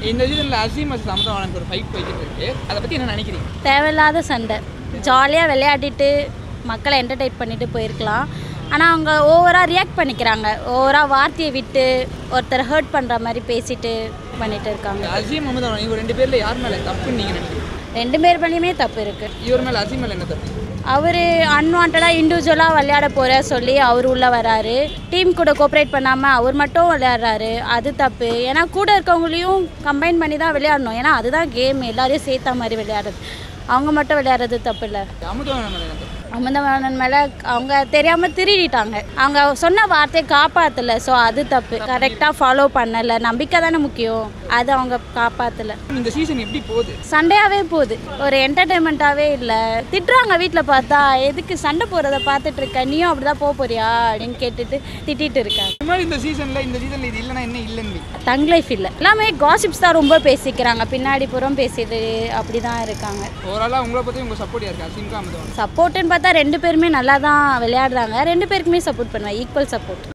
இந்த சீசனில் அசீம் அஸ் அமுதவானனுக்கு ஒரு ஃபைட் போய்கிட்டு இருக்கு அதை பற்றி என்ன நினைக்கிறீங்க தேவையில்லாத சண்டை ஜாலியாக விளையாடிட்டு மக்களை என்டர்டெயின் பண்ணிட்டு போயிருக்கலாம் ஆனால் அவங்க ஓவராக ரியாக்ட் பண்ணிக்கிறாங்க ஓவராக வார்த்தையை விட்டு ஒருத்தரை ஹர்ட் பண்ணுற மாதிரி பேசிட்டு பண்ணிட்டு இருக்காங்க அசீம் அமுதவானன் இவங்க ரெண்டு பேரில் யார் மேலே தப்புன்னு நீங்கள் நினைக்கிறீங்க ரெண்டு பேர் பண்ணியுமே தப்பு இருக்குது இவர் மேலே அசீம் மேலே என்ன தப்பு அவர் அன்வான்டாக இண்டிவிஜுவலாக விளையாட போகிற சொல்லி அவர் உள்ளே வராரு டீம் கூட கோஆப்ரேட் பண்ணாமல் அவர் மட்டும் விளையாடுறாரு அது தப்பு ஏன்னா கூட இருக்கவங்களையும் கம்பைன் பண்ணி தான் விளையாடணும் ஏன்னா அதுதான் கேம் எல்லாரையும் சேர்த்த மாதிரி விளையாடுறது அவங்க மட்டும் விளையாடுறது தப்பு இல்லை அமுதவானன் மேலே என்ன தப்பு அமுதவாணன் மேலே அவங்க தெரியாமல் திருடிட்டாங்க அவங்க சொன்ன வார்த்தையை காப்பாற்றலை ஸோ அது தப்பு கரெக்டாக ஃபாலோ பண்ணலை நம்பிக்கை தானே முக்கியம் அது அவங்க காப்பாற்றலை இந்த சீசன் எப்படி போகுது சண்டையாகவே போகுது ஒரு என்டர்டைன்மெண்ட்டாகவே இல்லை திட்டுறாங்க வீட்டில் பார்த்தா எதுக்கு சண்டை போகிறத பார்த்துட்டு இருக்க நீயும் அப்படி தான் போக போறியா அப்படின்னு கேட்டுட்டு திட்டிட்டு இருக்காங்க முன்னாடி இந்த சீசனில் இந்த சீசனில் இது இல்லைன்னா என்ன இல்லைன்னு தங் லைஃப் இல்லை எல்லாமே காசிப்ஸ் தான் ரொம்ப பேசிக்கிறாங்க பின்னாடி புறம் பேசிட்டு அப்படி தான் இருக்காங்க ஓவராலாக உங்களை பற்றி உங்கள் சப்போர்ட் யாருக்கு அசீம்கா அமுதவானன் சப்போர்ட்டுன்னு பார்த்தா ரெண்டு பேருமே நல்லா தான் விளையாடுறாங்க ரெண்டு பேருக்குமே சப்போர்ட் பண்ணுவேன் ஈக்குவல் சப்போர்ட்